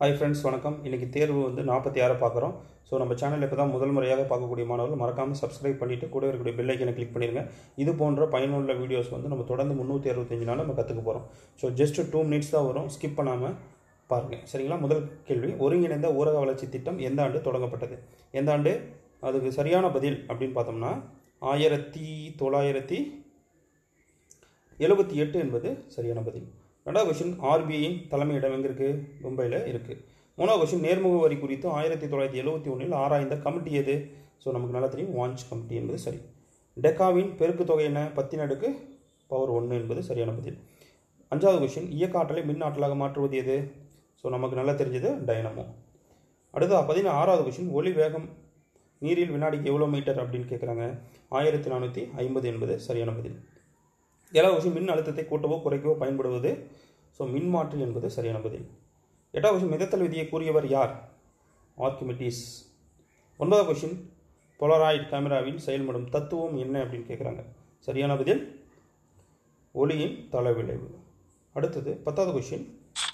hi friends வணக்கம் இன்றைக்கி தேர்வு வந்து நாற்பத்தி ஆறு பார்க்குறோம் ஸோ நம்ம சேனலில் இப்போ தான் முதல் முறையாக பார்க்கக்கூடிய மாணவர்கள் மறக்காமல் சப்ஸ்கிரைப் பண்ணிவிட்டு கூட இருக்கக்கூடிய பெல் ஐக்கனை கிளிக் பண்ணிடுங்க இது போன்ற பயனுள்ள வீடியோஸ் வந்து நம்ம தொடர்ந்து முந்நூற்றி அறுபத்தஞ்சு நாள் நம்ம கற்றுக்க போகிறோம் ஸோ ஜஸ்ட் டூ மினிட்ஸ் தான் வரும் ஸ்கிப் பண்ணாமல் பாருங்கள் சரிங்களா முதல் கேள்வி ஒருங்கிணைந்த ஊரக வளர்ச்சி திட்டம் எந்த ஆண்டு தொடங்கப்பட்டது எந்த ஆண்டு அதுக்கு சரியான பதில் அப்படின்னு பார்த்தோம்னா ஆயிரத்தி தொள்ளாயிரத்தி எழுபத்தி எட்டு என்பது சரியான பதில் ரெண்டாவது கொஷின் ஆர்பிஐயின் தலைமையிடம் எங்கே இருக்குது மும்பையில் இருக்குது மூணாவது கொஷின் நேர்முக வரி குறித்து ஆயிரத்தி தொள்ளாயிரத்தி எழுபத்தி ஒன்றில் ஆராய்ந்த கமிட்டி எது ஸோ நமக்கு நல்லா தெரியும் வாஞ்ச் கமிட்டி என்பது சரி டெக்காவின் பெருக்கு தொகை என்ன பத்தின் அடுக்கு பவர் ஒன்று என்பது சரியான பதில் அஞ்சாவது கொஷின் இயக்க ஆற்றலை மின் ஆற்றலாக மாற்றுவது எது ஸோ நமக்கு நல்லா தெரிஞ்சது டைனமோ அடுத்தது பதினாறாவது கொஷின் ஒளி வேகம் நீரில் வினாடிக்கு எவ்வளோ மீட்டர் அப்படின்னு கேட்குறாங்க ஆயிரத்தி நானூற்றி ஐம்பது என்பது சரியான பதில் ஏழாவது விஷயம் மின் அழுத்தத்தை கூட்டவோ குறைக்கவோ பயன்படுவது ஸோ மின்மாற்றி என்பது சரியான பதில் எட்டாவது விஷயம் மிதத்தல் விதியை கூறியவர் யார் ஆர்கிமிட்டிஸ் ஒன்பதாவது கொஷின் பொலராய்டு கேமராவின் செயல்படும் தத்துவம் என்ன அப்படின்னு கேட்குறாங்க சரியான பதில் ஒளியின் தளவிளைவு அடுத்தது பத்தாவது கொஷின்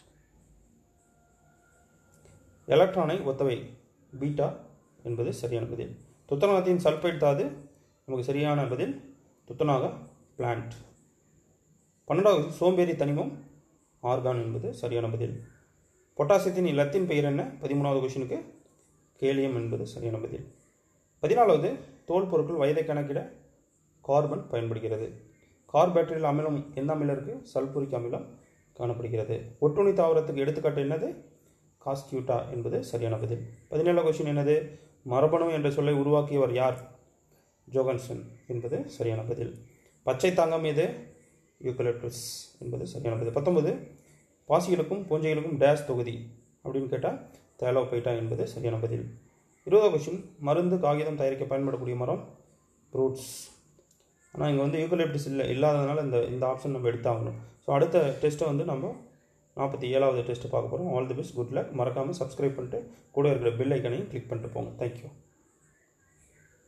எலக்ட்ரானை ஒத்தவை பீட்டா என்பது சரியான பதில் துத்தநாகத்தின் சல்பைட் தாது நமக்கு சரியான பதில் துத்தநாக பிளான்ட் பன்னெண்டாவது சோம்பேறி தனிமம் ஆர்கான் என்பது சரியான பதில் பொட்டாசியத்தின் லத்தின் பெயர் என்ன பதிமூணாவது கொஷினுக்கு கேலியம் என்பது சரியான பதில் பதினாலாவது தோல் பொருட்கள் வயதை கணக்கிட கார்பன் பயன்படுகிறது கார் பேட்டரியில் அமிலம் எந்த அமிலம் இருக்குது சல்பூரிக் அமிலம் காணப்படுகிறது ஒட்டுண்ணி தாவரத்துக்கு எடுத்துக்காட்டு என்னது காஸ்டியூட்டா என்பது சரியான பதில் பதினேழாவது கொஷின் என்னது மரபணு என்ற சொல்லை உருவாக்கியவர் யார் ஜோகன்சன் என்பது சரியான பதில் பச்சை தாங்கம் எது யூக்கலிப்டஸ் என்பது சரியான பதில் பத்தொன்பது பாசிகளுக்கும் பூஞ்சைகளுக்கும் டேஷ் தொகுதி அப்படின்னு கேட்டால் தேலோபைட்டா என்பது சரியான பதில் இருபதாவது கொஷின் மருந்து காகிதம் தயாரிக்க பயன்படக்கூடிய மரம் ஃப்ரூட்ஸ் ஆனால் இங்கே வந்து யூக்கலிப்டஸ் இல்லை இல்லாததுனால இந்த இந்த ஆப்ஷன் நம்ம எடுத்தாகணும் ஸோ அடுத்த டெஸ்ட்டை வந்து நம்ம நாற்பத்தி ஏழாவது டெஸ்ட்டு பார்க்க போகிறோம் all the best good luck மறக்காமல் சப்ஸ்கிரைப் பண்ணிட்டு கூட இருக்கிற பெல் ஐக்கனையும் கிளிக் பண்ணிட்டு போங்க தேங்க்யூ